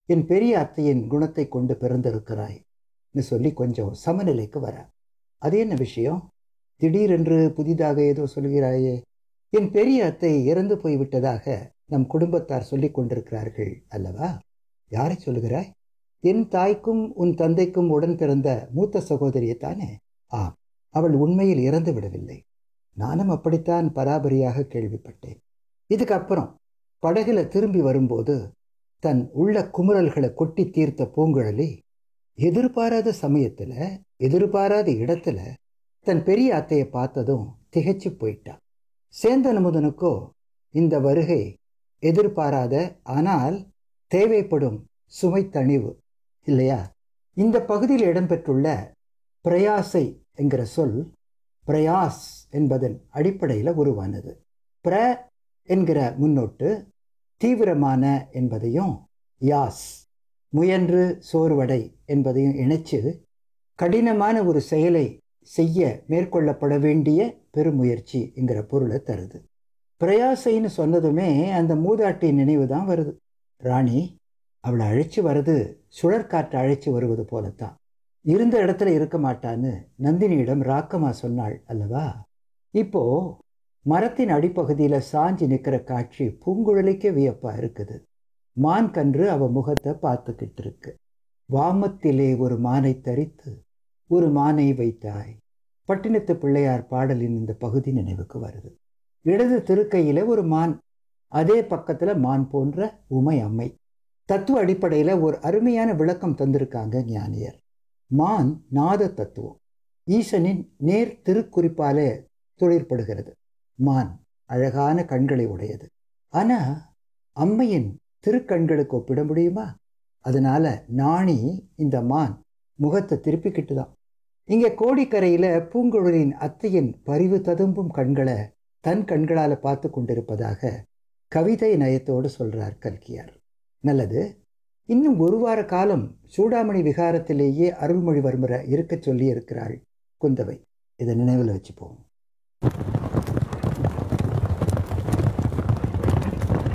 என் பெரிய அத்தையின் குணத்தை கொண்டு பிறந்திருக்கிறாய் சொல்லி கொஞ்சம் சமநிலைக்கு வர அது என்ன விஷயம் திடீரென்று புதிதாக ஏதோ சொல்கிறாயே என் பெரிய அத்தை இறந்து போய்விட்டதாக நம் குடும்பத்தார் சொல்லிக் கொண்டிருக்கிறார்கள் அல்லவா யாரை சொல்லுகிறாய் என் தாய்க்கும் உன் தந்தைக்கும் உடன் பிறந்த மூத்த சகோதரியை தானே ஆம் அவள் உண்மையில் இறந்து விடவில்லை நானும் அப்படித்தான் பராபரியாக கேள்விப்பட்டேன் இதுக்கு அப்புறம் படகுல திரும்பி வரும்போது தன் உள்ள குமுறல்களை கொட்டி தீர்த்த பூங்குழலி எதிர்பாராத சமயத்துல எதிர்பாராத இடத்துல தன் பெரிய அத்தையை பார்த்ததும் திகைச்சு போயிட்டான் சேந்தன் அமுதனுக்கோ இந்த வருகை எதிர்பாராத ஆனால் தேவைப்படும் சுமை தணிவு இல்லையா இந்த பகுதியில் இடம்பெற்றுள்ள பிரயாசை என்கிற சொல் பிரயாஸ் என்பதன் அடிப்படையில் உருவானது பிர என்கிற முன்னோட்டு தீவிரமான என்பதையும் யாஸ் முயன்று சோர்வடை என்பதையும் இணைச்சு கடினமான ஒரு செயலை செய்ய மேற்கொள்ளப்பட வேண்டிய பெருமுயற்சி என்கிற பொருளை தருது பிரயாசைன்னு சொன்னதுமே அந்த மூதாட்டியின் நினைவு தான் வருது ராணி அவளை அழைச்சி வருது சுழற்காற்று அழைச்சி வருவது போலத்தான் இருந்த இடத்துல இருக்க மாட்டான்னு நந்தினியிடம் ராக்கமா சொன்னாள் அல்லவா இப்போ மரத்தின் அடிப்பகுதியில் சாஞ்சி நிற்கிற காட்சி பூங்குழலிக்கே வியப்பா இருக்குது மான் கன்று அவ முகத்தை பார்த்துக்கிட்டு இருக்கு வாமத்திலே ஒரு மானை தரித்து ஒரு மானை வைத்தாய் பட்டினத்து பிள்ளையார் பாடலின் இந்த பகுதி நினைவுக்கு வருது இடது திருக்கையில ஒரு மான் அதே பக்கத்துல மான் போன்ற உமை அம்மை தத்துவ அடிப்படையில் ஒரு அருமையான விளக்கம் தந்திருக்காங்க ஞானியர் மான் நாத தத்துவம் ஈசனின் நேர் திருக்குறிப்பாலே தொழிற்படுகிறது மான் அழகான கண்களை உடையது ஆனா அம்மையின் திருக்கண்களுக்கு ஒப்பிட முடியுமா அதனால நாணி இந்த மான் முகத்தை திருப்பிக்கிட்டு தான் இங்க கோடிக்கரையில பூங்குழலின் அத்தையின் பரிவு ததும்பும் கண்களை தன் கண்களால பார்த்து கொண்டிருப்பதாக கவிதை நயத்தோடு சொல்றார் கல்கியார் நல்லது இன்னும் ஒரு வார காலம் சூடாமணி விகாரத்திலேயே அருள்மொழிவர்மரை இருக்கச் சொல்லி இருக்கிறாள் குந்தவை இதை நினைவில் வச்சுப்போம்